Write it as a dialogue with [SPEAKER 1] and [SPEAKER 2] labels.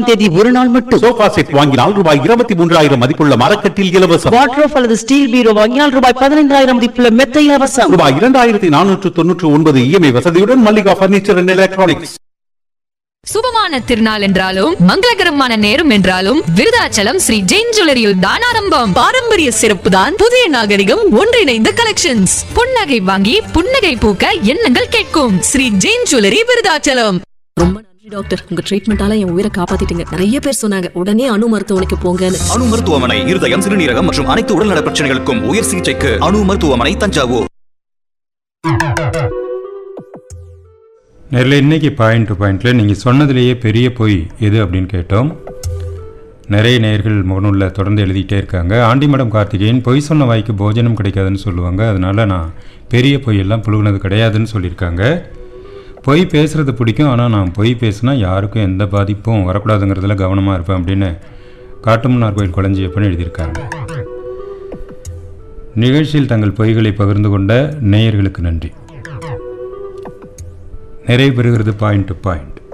[SPEAKER 1] ஒன்றாம் தேதி ஒரு நாள் மட்டும்
[SPEAKER 2] சோஃபா செட் வாங்கினால் ரூபாய் இருபத்தி மூன்றாயிரம் மதிப்புள்ள மரக்கட்டில் இலவசம்
[SPEAKER 1] வாட்ரோஃப் அல்லது ஸ்டீல் பீரோ வாங்கினால் ரூபாய் பதினைந்தாயிரம் மதிப்புள்ள மெத்த இலவசம்
[SPEAKER 2] ரூபாய் இரண்டாயிரத்தி நானூற்று தொன்னூற்று ஒன்பது இஎம்ஐ வசதியுடன் மல்லிகா பர்னிச்சர் அண்ட் எலக்ட்ரானிக்ஸ்
[SPEAKER 3] சுபமான திருநாள் என்றாலும் மங்களகரமான நேரம் என்றாலும் விருதாச்சலம் ஸ்ரீ ஜெயின் ஜுவல்லரியில் தான் ஆரம்பம் பாரம்பரிய சிறப்பு தான் புதிய நாகரிகம் ஒன்றிணைந்த கலெக்ஷன்ஸ் புன்னகை வாங்கி புன்னகை பூக்க எண்ணங்கள் கேட்கும் ஸ்ரீ ஜெயின் ஜுவல்லரி விருதாச்சலம்
[SPEAKER 4] ரொம்ப நன்றி டாக்டர் உங்க ட்ரீட்மெண்டால என் உயிரை காப்பாத்திட்டீங்க நிறைய பேர் சொன்னாங்க உடனே அணு மருத்துவமனைக்கு போங்கன்னு
[SPEAKER 5] அணு மருத்துவமனை இருதயம் சிறுநீரகம் மற்றும் அனைத்து உடல்நல பிரச்சனைகளுக்கும் உயர் சிகிச்சைக்கு அணு மருத்துவமனை தஞ்சாவூர்
[SPEAKER 6] நேரில் இன்னைக்கு பாயிண்ட் டு பாயிண்டில் நீங்கள் சொன்னதுலேயே பெரிய பொய் எது அப்படின்னு கேட்டோம் நிறைய நேர்கள் முகநூலில் தொடர்ந்து எழுதிட்டே இருக்காங்க ஆண்டிமடம் கார்த்திகேயன் பொய் சொன்ன வாய்க்கு போஜனம் கிடைக்காதுன்னு சொல்லுவாங்க அதனால் நான் பெரிய பொய்யெல்லாம் புழுகுனது கிடையாதுன்னு சொல்லியிருக்காங்க பொய் பேசுகிறது பிடிக்கும் ஆனால் நான் பொய் பேசினா யாருக்கும் எந்த பாதிப்பும் வரக்கூடாதுங்கிறதுல கவனமாக இருப்பேன் அப்படின்னு காட்டுமன்னார் கோயில் குழஞ்சியப்பன்னு எழுதியிருக்காங்க நிகழ்ச்சியில் தங்கள் பொய்களை பகிர்ந்து கொண்ட நேயர்களுக்கு நன்றி நிறைவு பெறுகிறது பாயிண்ட் டு பாயிண்ட்